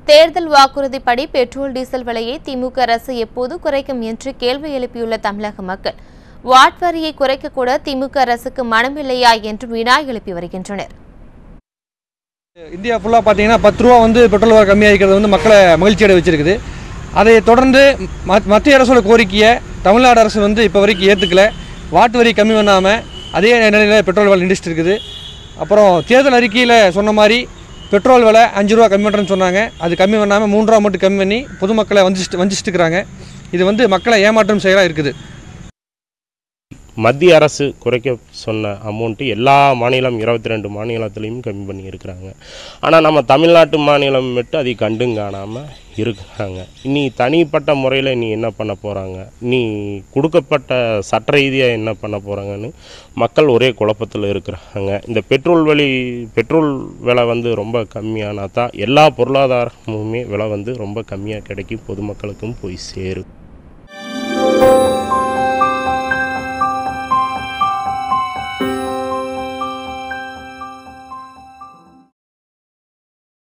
தேர்தல் வாக்குறுதிப்படி petrol diesel விலையை திமுக அரசு எப்போது குறைக்கும் என்று கேள்வி எழுப்பியுள்ள தமிழக மக்கள் வாட் வரியை குறைக்க கூட திமுக அரசுக்கு மனமில்லையா என்று வினா எழுப்பி வருகின்றனர் இந்தியா ஃபுல்லாக பார்த்தீங்கன்னா பத்து ரூபா வந்து பெட்ரோல் விலை கம்மியாக இருக்கிறது வந்து மக்களை மகிழ்ச்சி அடைய வச்சிருக்குது அதை தொடர்ந்து மத்- மத்திய அரசோட கோரிக்கையை தமிழ்நாடு அரசு வந்து இப்போ வரைக்கும் ஏற்றுக்கல வாட்டு வரி கம்மி பண்ணாமல் அதே நிலையில் பெட்ரோல் விலை நின்றுட்டு இருக்குது அப்புறம் தேர்தல் அறிக்கையில் சொன்ன மாதிரி பெட்ரோல் விலை அஞ்சு ரூபா கம்மி பண்ணுறேன்னு சொன்னாங்க அது கம்மி பண்ணாமல் மூன்று ரூபா மட்டும் கம்மி பண்ணி பொதுமக்களை வஞ்சிச்சுட்டு வஞ்சிச்சுட்டு இருக்கிறாங்க இது வந்து மக்களை ஏமாற்றம் செயலாக இருக்குது மத்திய அரசு குறைக்க சொன்ன அமௌண்ட்டு எல்லா மாநிலம் இருபத்தி ரெண்டு மாநிலத்துலேயும் கம்மி பண்ணி இருக்கிறாங்க ஆனால் நம்ம தமிழ்நாட்டு மாநிலம் மட்டும் அதை கண்டும் காணாமல் இருக்கிறாங்க இனி தனிப்பட்ட முறையில் நீ என்ன பண்ண போகிறாங்க நீ கொடுக்கப்பட்ட சட்ட ரீதியாக என்ன பண்ண போகிறாங்கன்னு மக்கள் ஒரே குழப்பத்தில் இருக்கிறாங்க இந்த பெட்ரோல் விலை பெட்ரோல் விலை வந்து ரொம்ப கம்மியானா தான் எல்லா பொருளாதாரமுமே விலை வந்து ரொம்ப கம்மியாக கிடைக்கும் பொதுமக்களுக்கும் போய் சேரும்